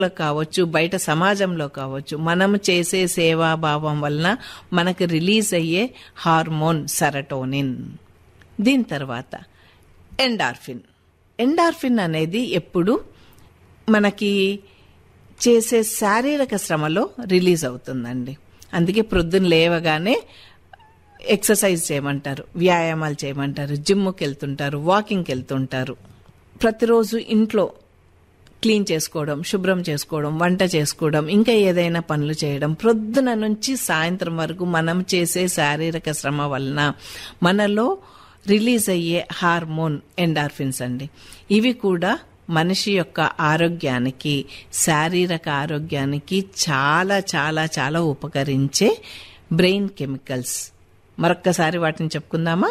లో కావచ్చు బయట సమాజంలో కావచ్చు మనం చేసే సేవాభావం వలన మనకు రిలీజ్ అయ్యే హార్మోన్ సెరటోనిన్ దీని తర్వాత ఎండార్ఫిన్ ఎండార్ఫిన్ అనేది ఎప్పుడు మనకి చేసే శారీరక శ్రమలో రిలీజ్ అవుతుందండి అందుకే ప్రొద్దున లేవగానే ఎక్సర్సైజ్ చేయమంటారు వ్యాయామాలు చేయమంటారు జిమ్కి వెళ్తుంటారు వాకింగ్కి వెళ్తుంటారు ప్రతిరోజు ఇంట్లో క్లీన్ చేసుకోవడం శుభ్రం చేసుకోవడం వంట చేసుకోవడం ఇంకా ఏదైనా పనులు చేయడం ప్రొద్దున నుంచి సాయంత్రం వరకు మనం చేసే శారీరక శ్రమ వలన మనలో రిలీజ్ అయ్యే హార్మోన్ ఎండార్ఫిన్స్ అండి ఇవి కూడా మనిషి యొక్క ఆరోగ్యానికి శారీరక ఆరోగ్యానికి చాలా చాలా చాలా ఉపకరించే బ్రెయిన్ కెమికల్స్ మరొక్కసారి వాటిని చెప్పుకుందామా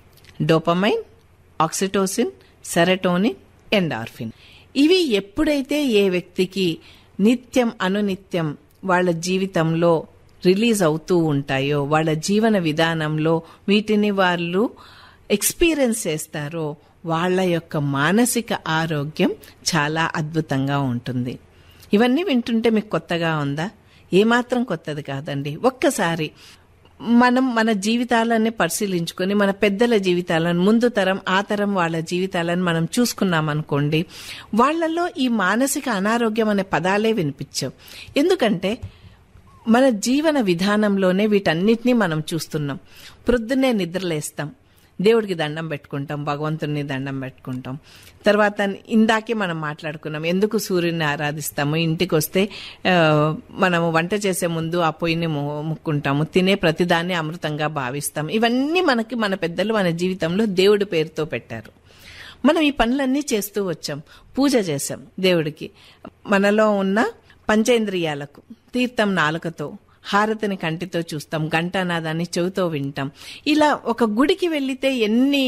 డోపమైన్ ఆక్సిటోసిన్ సెరటోనిన్ ఎండార్ఫిన్ ఇవి ఎప్పుడైతే ఏ వ్యక్తికి నిత్యం అనునిత్యం వాళ్ళ జీవితంలో రిలీజ్ అవుతూ ఉంటాయో వాళ్ళ జీవన విధానంలో వీటిని వాళ్ళు ఎక్స్పీరియన్స్ చేస్తారో వాళ్ళ యొక్క మానసిక ఆరోగ్యం చాలా అద్భుతంగా ఉంటుంది ఇవన్నీ వింటుంటే మీకు కొత్తగా ఉందా ఏమాత్రం కొత్తది కాదండి ఒక్కసారి మనం మన జీవితాలన్నీ పరిశీలించుకొని మన పెద్దల జీవితాలను ముందు తరం ఆ తరం వాళ్ళ జీవితాలను మనం చూసుకున్నాం అనుకోండి వాళ్ళలో ఈ మానసిక అనారోగ్యం అనే పదాలే వినిపించవు ఎందుకంటే మన జీవన విధానంలోనే వీటన్నిటినీ మనం చూస్తున్నాం ప్రొద్దున్నే నిద్రలేస్తాం దేవుడికి దండం పెట్టుకుంటాం భగవంతుడిని దండం పెట్టుకుంటాం తర్వాత ఇందాకే మనం మాట్లాడుకున్నాం ఎందుకు సూర్యుని ఆరాధిస్తాము ఇంటికి వస్తే ఆ, మనము వంట చేసే ముందు ఆ పొయ్యిని ము- ముక్కుంటాము తినే ప్రతిదాన్ని అమృతంగా భావిస్తాం ఇవన్నీ మనకి మన పెద్దలు మన జీవితంలో దేవుడి పేరుతో పెట్టారు మనం ఈ పనులన్నీ చేస్తూ వచ్చాం పూజ చేసాం దేవుడికి మనలో ఉన్న పంచేంద్రియాలకు తీర్థం నాలుకతో హారతిని కంటితో చూస్తాం ఘంటానాదాన్ని చెవితో వింటాం ఇలా ఒక గుడికి వెళ్లితే ఎన్ని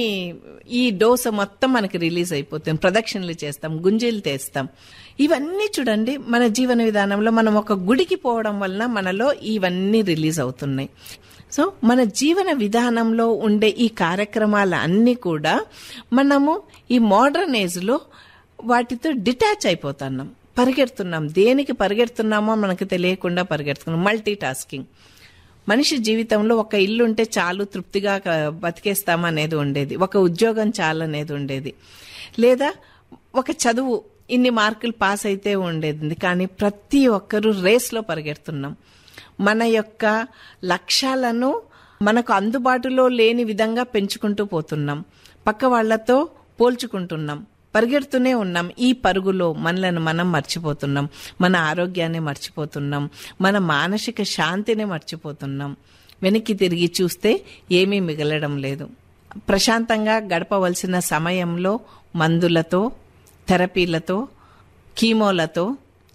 ఈ డోస మొత్తం మనకి రిలీజ్ అయిపోతుంది ప్రదక్షిణలు చేస్తాం గుంజీలు తెస్తాం ఇవన్నీ చూడండి మన జీవన విధానంలో మనం ఒక గుడికి పోవడం వలన మనలో ఇవన్నీ రిలీజ్ అవుతున్నాయి సో మన జీవన విధానంలో ఉండే ఈ కార్యక్రమాల అన్నీ కూడా మనము ఈ మోడర్న్ ఏజ్లో వాటితో డిటాచ్ అయిపోతున్నాం పరిగెడుతున్నాం దేనికి పరిగెడుతున్నామో మనకు తెలియకుండా పరిగెడుతున్నాం మల్టీ టాస్కింగ్ మనిషి జీవితంలో ఒక ఇల్లు ఉంటే చాలు తృప్తిగా క- బతికేస్తాం అనేది ఉండేది ఒక ఉద్యోగం చాలు అనేది ఉండేది లేదా ఒక చదువు ఇన్ని మార్కులు పాస్ అయితే ఉండేది కానీ ప్రతి ఒక్కరూ రేస్లో పరిగెడుతున్నాం మన యొక్క లక్ష్యాలను మనకు అందుబాటులో లేని విధంగా పెంచుకుంటూ పోతున్నాం పక్క వాళ్లతో పోల్చుకుంటున్నాం పరిగెడుతూనే ఉన్నాం ఈ పరుగులో మనలను మనం మర్చిపోతున్నాం మన ఆరోగ్యాన్ని మర్చిపోతున్నాం మన మానసిక శాంతిని మర్చిపోతున్నాం వెనక్కి తిరిగి చూస్తే ఏమీ మిగలడం లేదు ప్రశాంతంగా గడపవలసిన సమయంలో మందులతో థెరపీలతో కీమోలతో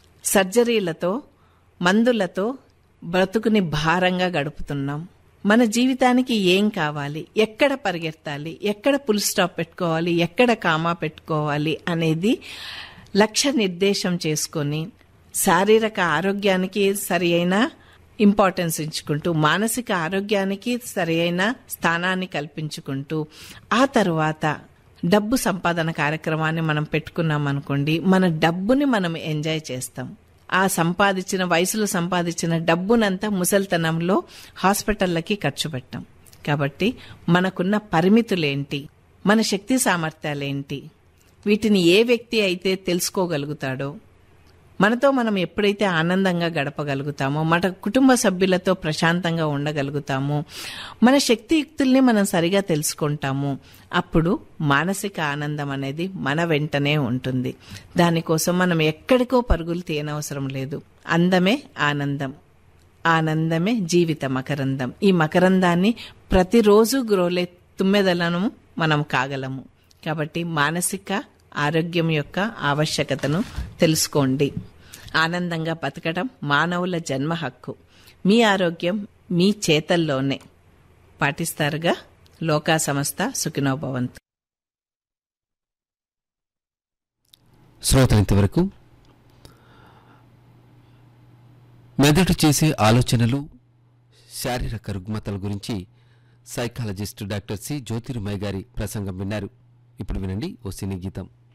సర్జరీలతో మందులతో బ్రతుకుని భారంగా గడుపుతున్నాం మన జీవితానికి ఏం కావాలి ఎక్కడ పరిగెత్తాలి ఎక్కడ పుల్ స్టాప్ పెట్టుకోవాలి ఎక్కడ కామా పెట్టుకోవాలి అనేది లక్ష్య నిర్దేశం చేసుకొని శారీరక ఆరోగ్యానికి సరి అయిన ఇంపార్టెన్స్ ఇచ్చుకుంటూ మానసిక ఆరోగ్యానికి సరి అయిన స్థానాన్ని కల్పించుకుంటూ ఆ తర్వాత డబ్బు సంపాదన కార్యక్రమాన్ని మనం పెట్టుకున్నాం అనుకోండి మన డబ్బుని మనం ఎంజాయ్ చేస్తాం ఆ సంపాదించిన వయసులో సంపాదించిన డబ్బునంతా ముసల్తనంలో హాస్పిటళ్ళకి ఖర్చు పెట్టాం కాబట్టి మనకున్న పరిమితులేంటి మన శక్తి సామర్థ్యాలేంటి వీటిని ఏ వ్యక్తి అయితే తెలుసుకోగలుగుతాడో మనతో మనం ఎప్పుడైతే ఆనందంగా గడపగలుగుతామో మన కుటుంబ సభ్యులతో ప్రశాంతంగా ఉండగలుగుతామో మన శక్తియుక్తుల్ని మనం సరిగా తెలుసుకుంటాము అప్పుడు మానసిక ఆనందం అనేది మన వెంటనే ఉంటుంది దానికోసం మనం ఎక్కడికో పరుగులు తీయనవసరం లేదు అందమే ఆనందం ఆనందమే జీవిత మకరందం ఈ మకరందాన్ని ప్రతిరోజు గ్రోలే తుమ్మెదలను మనం కాగలము కాబట్టి మానసిక ఆరోగ్యం యొక్క ఆవశ్యకతను తెలుసుకోండి ఆనందంగా బతకడం మానవుల జన్మ హక్కు మీ ఆరోగ్యం మీ చేతల్లోనే పాటిస్తారుగా లోకా సంస్థ సుఖినోభవంతు శ్రోతలు ఇంతవరకు మెదడు చేసే ఆలోచనలు శారీరక రుగ్మతల గురించి సైకాలజిస్ట్ డాక్టర్ సి జ్యోతిర్మయ్య గారి ప్రసంగం విన్నారు ఇప్పుడు వినండి ఓ సినీ గీతం